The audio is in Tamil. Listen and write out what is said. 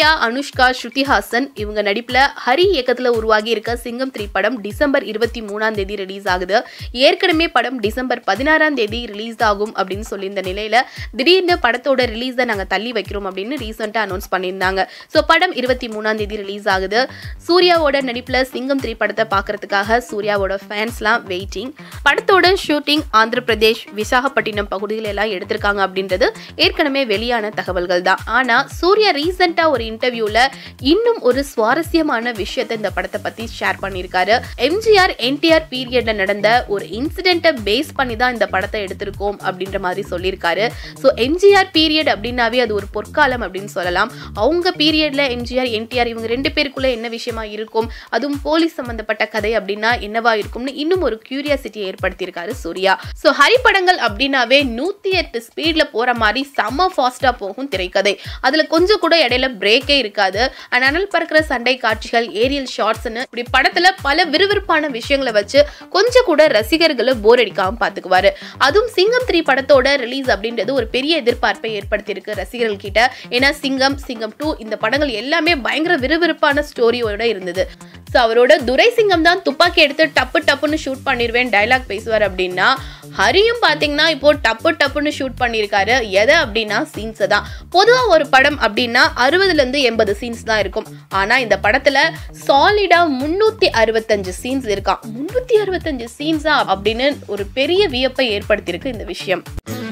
சூர்யா அனுஷ்கா ஸ்ருதிஹாசன் இவங்க நடிப்புல ஹரி இயக்கத்துல உருவாகி இருக்க சிங்கம் த்ரீ படம் டிசம்பர் இருபத்தி மூணாம் தேதி ரிலீஸ் ஆகுது ஏற்கனவே படம் டிசம்பர் பதினாறாம் தேதி ரிலீஸ் ஆகும் அப்படின்னு சொல்லியிருந்த நிலையில திடீர்னு படத்தோட ரிலீஸை நாங்க தள்ளி வைக்கிறோம் அப்படின்னு ரீசெண்டா அனௌன்ஸ் பண்ணியிருந்தாங்க ஸோ படம் இருபத்தி மூணாம் தேதி ரிலீஸ் ஆகுது சூர்யாவோட நடிப்புல சிங்கம் த்ரீ படத்தை பார்க்கறதுக்காக சூர்யாவோட ஃபேன்ஸ்லாம் வெயிட்டிங் படத்தோட ஷூட்டிங் ஆந்திர பிரதேஷ் விசாகப்பட்டினம் பகுதிகள் எல்லாம் எடுத்திருக்காங்க அப்படின்றது ஏற்கனவே வெளியான தகவல்கள் தான் ஆனா சூர்யா ரீசெண்டா ஒரு இன்டர்வியூல இன்னும் ஒரு சுவாரஸ்யமான விஷயத்தை இந்த படத்தை பத்தி ஷேர் பண்ணியிருக்காரு எம்ஜிஆர் என்டிஆர் பீரியட்ல நடந்த ஒரு இன்சிடென்ட்டை பேஸ் பண்ணி தான் இந்த படத்தை எடுத்திருக்கோம் அப்படின்ற மாதிரி சொல்லியிருக்காரு ஸோ எம்ஜிஆர் பீரியட் அப்படின்னாவே அது ஒரு பொற்காலம் அப்படின்னு சொல்லலாம் அவங்க பீரியட்ல எம்ஜிஆர் என்டிஆர் இவங்க ரெண்டு பேருக்குள்ள என்ன விஷயமா இருக்கும் அதுவும் போலீஸ் சம்பந்தப்பட்ட கதை அப்படின்னா என்னவா இருக்கும்னு இன்னும் ஒரு கியூரியாசிட்டியை ஏற்படுத்தியிருக்காரு சூர்யா ஸோ ஹரி படங்கள் அப்படின்னாவே நூத்தி எட்டு ஸ்பீட்ல போற மாதிரி செம்ம ஃபாஸ்டா போகும் திரைக்கதை அதுல கொஞ்சம் கூட இடையில பிரேக்கே இருக்காது அண்ட் அனல் பறக்கிற சண்டை காட்சிகள் ஏரியல் ஷார்ட்ஸ்னு இப்படி படத்துல பல விறுவிறுப்பான விஷயங்களை வச்சு கொஞ்சம் கூட ரசிகர்களை போர் அடிக்காம பாத்துக்குவாரு அதுவும் சிங்கம் த்ரீ படத்தோட ரிலீஸ் அப்படின்றது ஒரு பெரிய எதிர்பார்ப்பை ஏற்படுத்தியிருக்கு ரசிகர்கள் கிட்ட ஏன்னா சிங்கம் சிங்கம் டூ இந்த படங்கள் எல்லாமே பயங்கர விறுவிறுப்பான ஸ்டோரியோட இருந்தது ஸோ அவரோட துரை சிங்கம் தான் துப்பாக்கி எடுத்து டப்பு டப்புன்னு ஷூட் பண்ணிடுவேன் டைலாக் பேசுவார் அப்படின்னா ஹரியும் பார்த்தீங்கன்னா இப்போ டப்பு டப்புன்னு ஷூட் பண்ணியிருக்காரு எதை அப்படின்னா சீன்ஸை தான் பொதுவாக ஒரு படம் அப்படின்னா அறுபதுலேருந்து எண்பது சீன்ஸ் தான் இருக்கும் ஆனால் இந்த படத்தில் சாலிடாக முந்நூற்றி அறுபத்தஞ்சு சீன்ஸ் இருக்கான் முந்நூற்றி அறுபத்தஞ்சு சீன்ஸா அப்படின்னு ஒரு பெரிய வியப்பை ஏற்படுத்தியிருக்கு இந்த விஷயம்